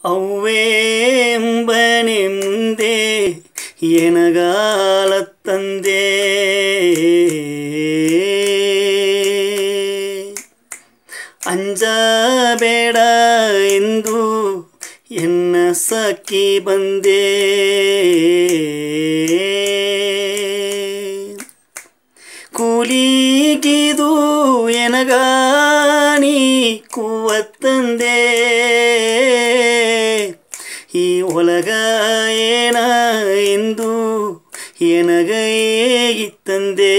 ಅವ್ವೇಂಬನೆ ಮುಂದೆ ಎನಗಾಲ ತಂದೆ ಅಂಜಬೇಡ ಎಂದು ಎನ್ನ ಸಖಿ ಬಂದೆ ಕೂಲಿಗಿದು ಎನಗಾನಿ ಕೂವತ್ತಂದೆ ಈ ಒಲಗ ಏನ ಎಂದು ಎನಗೈಗಿತ್ತಂದೆ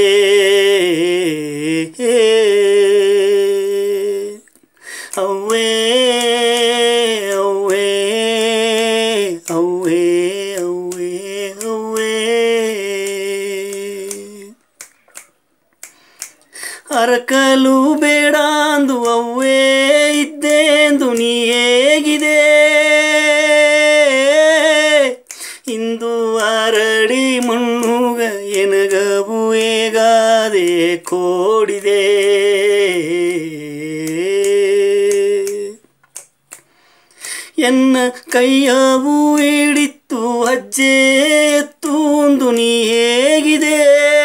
ಅವ್ವೇ ಅವ್ವೇ ಅವ್ವೇ ಅವ್ವೇ ಅವ್ವೇ ಅರಕಲು ಬೇಡ ಅಂದು ಅವ್ವೇ ಇದ್ದೇಂದು ನೀ ಹೇಗಿದೆ ಇಂದು ಅರಡಿ ಮಣ್ಣುಗ ಎನಗವು ಹೇಗಾದೆ ಕೋಡಿದೆ ಎನ್ನ ಕೈಯವು ಹಿಡಿತ್ತು ಅಜ್ಜೆ ಎತ್ತೂಂದು ನೀ ಹೇಗಿದೆ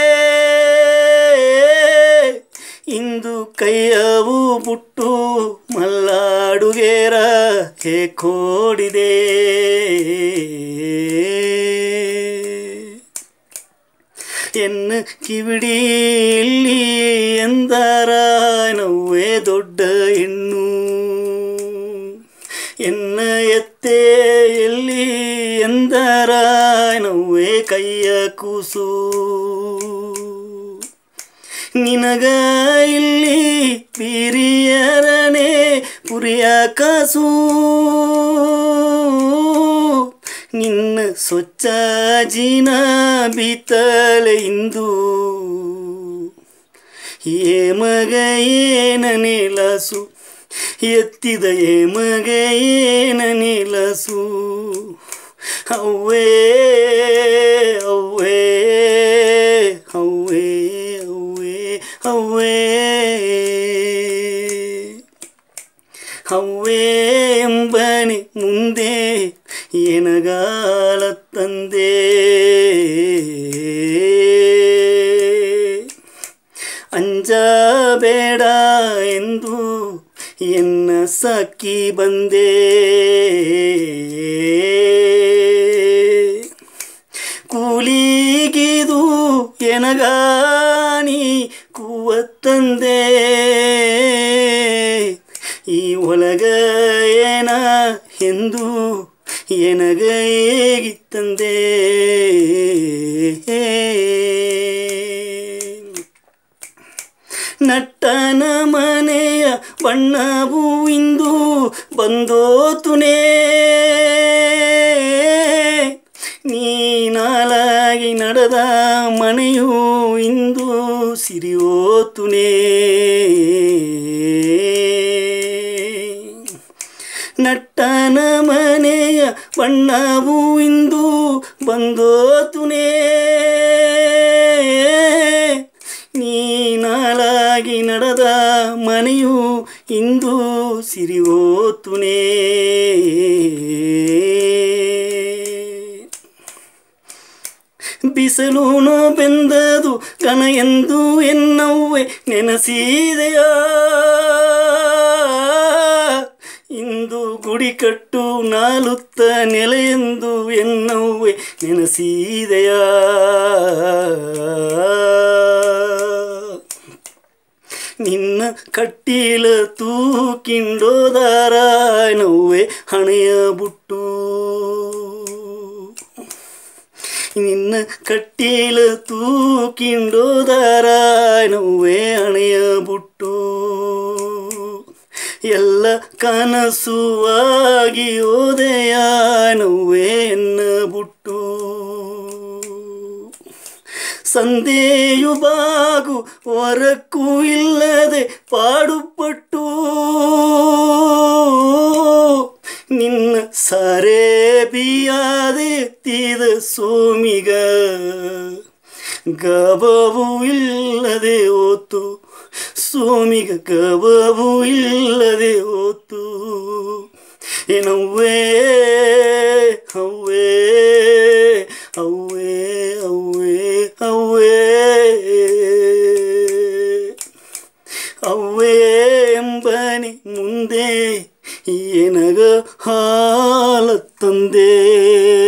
ಇಂದು ಕೈಯವು ಬುಟ್ಟು ಮಲ್ಲಾಡುಗೇರ ಹೇ ಕೋಡಿದೆ ಎನ್ನ ಕಿವಿಡಿ ಇಲ್ಲಿ ಎಂದರ ನವ್ವೇ ದೊಡ್ಡ ಹೆಣ್ಣು ಎನ್ನ ಎತ್ತೆ ಎಲ್ಲಿ ಎಂದರ ನವ್ವೇ ಕೈಯ ಕೂಸು ನಿನಗ ಇಲ್ಲಿ ಪಿರಿಯರನೆ ಪುರಿಯ ಕಾಸು ನಿನ್ನ ಸ್ವಚ್ಛ ಜೀನ ಬೀತಲೆ ಇಂದು ಏ ಮಗ ಏನ ನೆಲಸು ಎತ್ತಿದ ಏ ಮಗ ಏನ ನೆಲಸು ಅವ್ವೇ ಅವ್ವೇ ಅವ್ವೇ ಅವ್ವೇ ಅವ್ವೇ ಅವ್ವೇ ಎಂಬನೆ ಮುಂದೆ ಎನಗಾಲ ತಂದೆ ಅಂಜಬೇಡ ಎಂದು ಎನ್ನ ಸಖಿ ಬಂದೆ ಕೂಲಿಗಿದು ಎನಗಾನಿ ಕೂವತ್ತಂದೆ ಈ ಒಳಗ ಏನ ಎಂದು ಎನಗ ಹೇಗಿತ್ತಂದೆ ನಟ್ಟನ ಮನೆಯ ಬಣ್ಣವು ಇಂದು ಬಂದೋತುನೇ ನೀನಾಲಾಗಿ ನಡೆದ ಮನೆಯು ಇಂದು ಸಿರಿಯೋತುನೇ ನಟ್ಟನ ಮನೆಯ ಬಣ್ಣವು ಇಂದು ಬಂದೋತುನೇ ನೀನಾಲಾಗಿ ನಡೆದ ಮನೆಯು ಇಂದು ಸಿರಿಯೋತುನೇ ಬಿಸಿಲೂನು ಬೆಂದದು ಕನ ಎಂದು ಎನ್ನವ್ವೆ ನೆನಸಿದೆಯ ಇಂದು ಗುಡಿ ಕಟ್ಟು ನಾಲುತ್ತ ನೆಲೆಯೆಂದು ಎನ್ನವ್ವೆ ನೆನಸಿದೆಯ ನಿನ್ನ ಕಟ್ಟೀಲ ತೂಕಿಂಡೋದಾರ ನೋವೆ ಹಣೆಯ ಬುಟ್ಟು ನಿನ್ನ ಕಟ್ಟೀಲ ತೂಕಿಂಡೋದಾರ ನೋವೆ ಹಣೆಯ ಬುಟ್ಟು ಎಲ್ಲ ಕನಸುವಾಗಿ ಓದೆಯ ನೋವೆ ಎನ್ನ ಬುಟ್ಟು ಸಂದೇಯು ಬಾಗು ಹೊರಕ್ಕೂ ಇಲ್ಲದೆ ಪಾಡುಪಟ್ಟು ನಿನ್ನ ಸಾರೇ ಬಿಯಾದೆ ತೀದ ಸೋಮಿಗ ಗಬವು ಇಲ್ಲದೆ ಓತು ಸೋಮಿಗ ಗಬವು ಇಲ್ಲದೆ ಓತು ಏನವ್ವೇ ಅವ್ವೇ ಅವ್ವೇ ಅವ್ವೇ ಅವ್ವೇ ಅವ್ವೇ ಎಂಬನೆ ಮುಂದೆ ಏನಗ ಹಾಲ ತಂದೆ